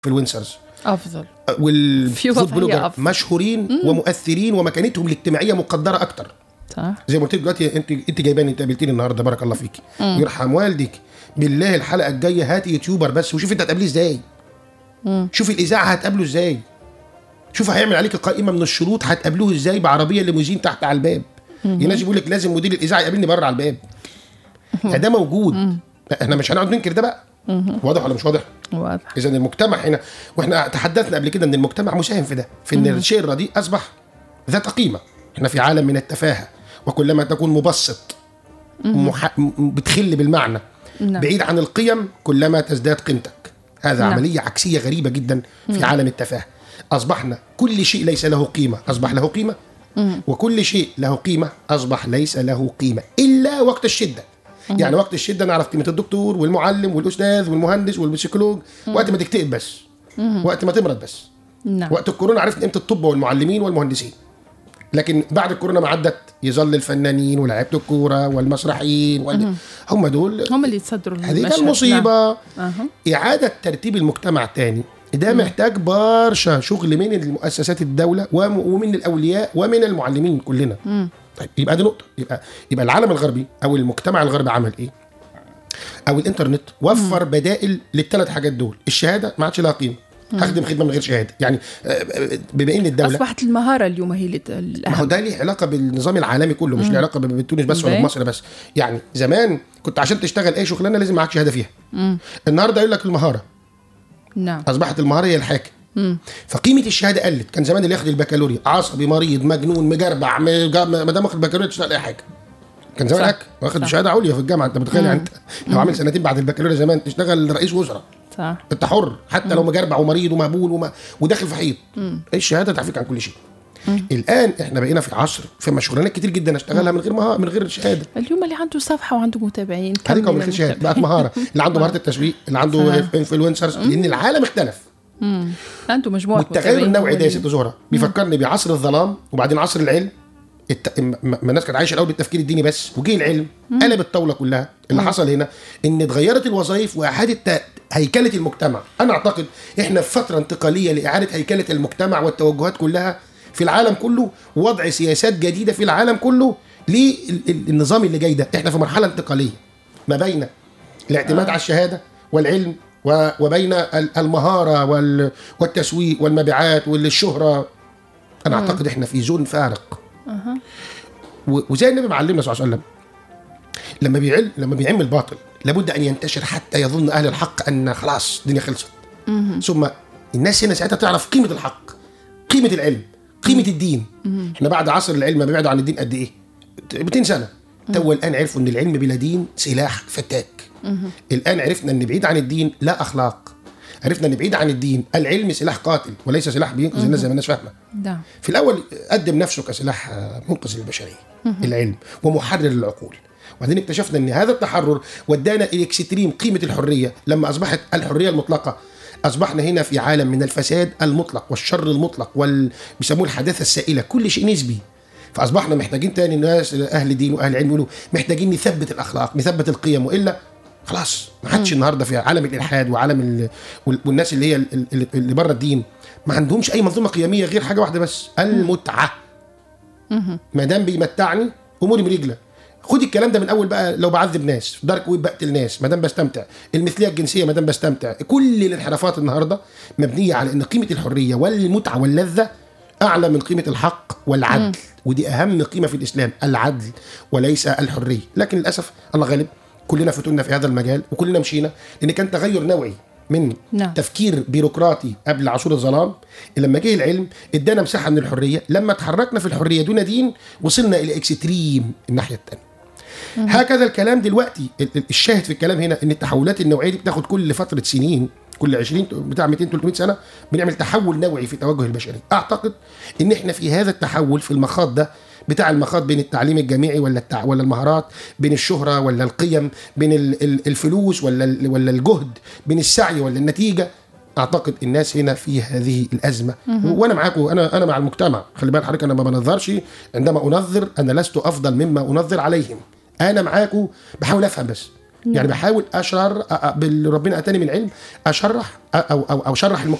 انفلونسرز افضل في والفود وضعية بلوجر أفضل. مشهورين ومؤثرين ومكانتهم الاجتماعيه مقدره اكتر صح زي ما قلت لك دلوقتي انت انت جايباني انت قابلتيني النهارده بارك الله فيك يرحم والدك بالله الحلقه الجايه هاتي يوتيوبر بس وشوف انت هتقابليه ازاي شوف الاذاعه هتقابله ازاي شوف هيعمل عليك قائمه من الشروط هتقابلوه ازاي بعربيه ليموزين تحت على الباب يناجي بيقول لك لازم مدير الاذاعه يقابلني بره على الباب يعني ده موجود احنا مش هنقعد ننكر ده بقى واضح ولا مش واضح واضح اذا المجتمع هنا واحنا تحدثنا قبل كده ان المجتمع مساهم في ده في ان الشيء الرديء اصبح ذات قيمه احنا في عالم من التفاهه وكلما تكون مبسط مح... م- بتخل بالمعنى نعم. بعيد عن القيم كلما تزداد قيمتك هذا نعم. عمليه عكسيه غريبه جدا في عالم التفاهه اصبحنا كل شيء ليس له قيمه اصبح له قيمه وكل شيء له قيمه اصبح ليس له قيمه الا وقت الشده يعني وقت الشده نعرف قيمه الدكتور والمعلم والاستاذ والمهندس والبسيكولوج وقت ما تكتئب بس وقت ما تمرض بس نعم وقت الكورونا عرفنا قيمه الطب والمعلمين والمهندسين لكن بعد الكورونا ما عدت يظل الفنانين ولاعيبه الكوره والمسرحيين وال... هم دول هم اللي يتصدروا هذه المشهد. كان مصيبه نعم. أها. إعادة ترتيب المجتمع تاني ده محتاج برشا شغل من المؤسسات الدولة وم- ومن الأولياء ومن المعلمين كلنا طيب يبقى دي نقطة يبقى يبقى العالم الغربي أو المجتمع الغربي عمل إيه؟ أو الإنترنت وفر بدائل للثلاث حاجات دول الشهادة ما عادش لها قيمة أخدم خدمة من غير شهادة يعني آه، آه، بما إن الدولة اصبحت المهاره اليوم هي اللي- ما هو الاهم ده ليه علاقه بالنظام العالمي كله مش له علاقه ب- بتونس بس ولا إزاي؟ بمصر بس يعني زمان كنت عشان تشتغل اي شغلانه لازم معاك شهاده فيها النهارده يقول لك المهاره نعم اصبحت المهاره هي الحاكم فقيمه الشهاده قلت كان زمان اللي ياخد البكالوريا عصبي مريض مجنون مجربع مجا- ما دام واخد البكالوريا تشتغل اي حاجه كان زمان صح. هيك واخد صح. شهاده عليا في الجامعه انت متخيل يعني انت لو عامل سنتين بعد البكالوريا زمان تشتغل رئيس وزراء صح انت حر حتى لو مجربع ومريض ومهبول وما وداخل في حيط الشهاده تعفيك عن كل شيء الان احنا بقينا في عصر في شغلانات كتير جدا اشتغلها من غير مهاره من غير شهاده اليوم اللي عنده صفحه وعنده متابعين كم هذيك من من غير شهاده بقت المتابعين؟ مهاره اللي عنده مهاره التسويق اللي عنده صح. انفلونسرز لان العالم اختلف عنده مجموعه والتغير متابعين النوعي ده يا أولين. ست زهره بيفكرني بعصر الظلام وبعدين عصر العلم الت... ما ما الناس كانت عايشه الاول بالتفكير الديني بس وجه العلم قلب الطاوله كلها اللي حصل هنا ان اتغيرت الوظائف واعاده ت... هيكله المجتمع انا اعتقد احنا في فتره انتقاليه لاعاده هيكله المجتمع والتوجهات كلها في العالم كله ووضع سياسات جديده في العالم كله للنظام اللي جاي ده احنا في مرحله انتقاليه ما بين الاعتماد على الشهاده والعلم و- وبين ال- المهاره وال- والتسويق والمبيعات والشهره انا اعتقد احنا في زون فارق و- وزي النبي معلمنا صلى الله عليه وسلم لما بيعل لما بيعم الباطل لابد ان ينتشر حتى يظن اهل الحق ان خلاص الدنيا خلصت ثم الناس هنا ساعتها تعرف قيمه الحق قيمه العلم قيمه الدين احنا بعد عصر العلم ما بيبعدوا عن الدين قد ايه 200 سنه تو الان عرفوا ان العلم بلا دين سلاح فتاك الان عرفنا ان بعيد عن الدين لا اخلاق عرفنا ان بعيد عن الدين العلم سلاح قاتل وليس سلاح بينقذ الناس زي ما الناس فاهمه نعم في الاول قدم نفسه كسلاح آه، منقذ للبشريه العلم ومحرر للعقول وبعدين اكتشفنا ان هذا التحرر ودانا الى اكستريم قيمه الحريه لما اصبحت الحريه المطلقه اصبحنا هنا في عالم من الفساد المطلق والشر المطلق وال بيسموه الحداثه السائله كل شيء نسبي فاصبحنا محتاجين تاني الناس اهل دين واهل علم يقولوا محتاجين نثبت الاخلاق نثبت القيم والا خلاص ما حدش النهارده في عالم الالحاد وعالم ال... وال- والناس اللي هي ال- ال- اللي بره الدين ما عندهمش اي منظومه قيميه غير حاجه واحده بس المتعه ما دام بيمتعني اموري برجله خد الكلام ده من اول بقى لو بعذب ناس في دارك ويب بقتل ناس ما دام بستمتع المثليه الجنسيه ما دام بستمتع كل الانحرافات النهارده مبنيه على ان قيمه الحريه والمتعه واللذه اعلى من قيمه الحق والعدل ودي اهم قيمه في الاسلام العدل وليس الحريه لكن للاسف الله غالب كلنا فتنا في هذا المجال وكلنا مشينا لان كان تغير نوعي من نعم. تفكير بيروقراطي قبل عصور الظلام لما جه العلم ادانا مساحه من الحريه لما تحركنا في الحريه دون دين وصلنا الى اكستريم الناحيه الثانيه هكذا الكلام دلوقتي ال- ال- الشاهد في الكلام هنا ان التحولات النوعيه دي بتاخد كل فتره سنين كل 20 بتاع 200 300 سنه بنعمل تحول نوعي في توجه البشريه اعتقد ان احنا في هذا التحول في المخاض ده بتاع المخاض بين التعليم الجامعي ولا التع... ولا المهارات بين الشهره ولا القيم بين ال- ال- الفلوس ولا ال- ولا الجهد بين السعي ولا النتيجه اعتقد الناس هنا في هذه الازمه و- وانا معاكم انا انا مع المجتمع خلي بال حضرتك انا ما بنظرش عندما انظر انا لست افضل مما انظر عليهم انا معاكم بحاول افهم بس يعني بحاول اشرح باللي ربنا اتاني من علم اشرح او او او اشرح